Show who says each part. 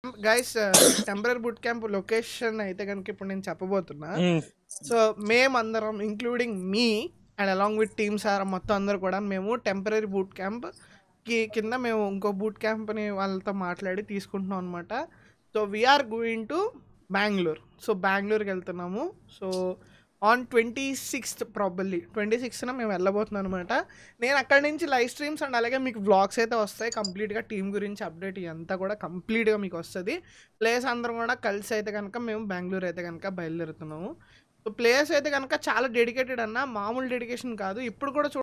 Speaker 1: Guys temporary boot camp location అయితే కనుక ఇప్పుడు నేను చెప్పబోతున్నా
Speaker 2: మ్మ్.
Speaker 1: సో మేమందరం ఇంక్లూడింగ్ మీ and along with team sir మొత్తం అందరూ కూడా మేము టెంపరీ బూట్ క్యాంప్ కి కింద మేము ఇంకో బూట్ క్యాంప్ని వాళ్ళతో మాట్లాడి తీసుకుంటున్నాం అనమాట so we're going to Bengaluru so బెంగళూరుకి వెళ్తున్నాము so on twenty sixth probably twenty సిక్స్త్న మేము వెళ్ళబోతున్నాం అనమాట నేను అక్కడి నుంచి లైవ్ స్ట్రీమ్స్ అండ్ అలాగే మీకు వ్లాగ్స్ అయితే వస్తాయి కంప్లీట్గా టీం గురించి అప్డేట్ ఇదంతా కూడా కంప్లీట్గా మీకు వస్తుంది ప్లేస్ అందరం కూడా కలిసి అయితే కనుక మేము బెంగళూరు అయితే కనుక బయలుదేరుతున్నాము సో ప్లేయర్స్ అయితే కనుక చాలా డెడికేటెడ్ అన్న మామూలు డెడికేషన్ కాదు ఇప్పుడు కూడా చూ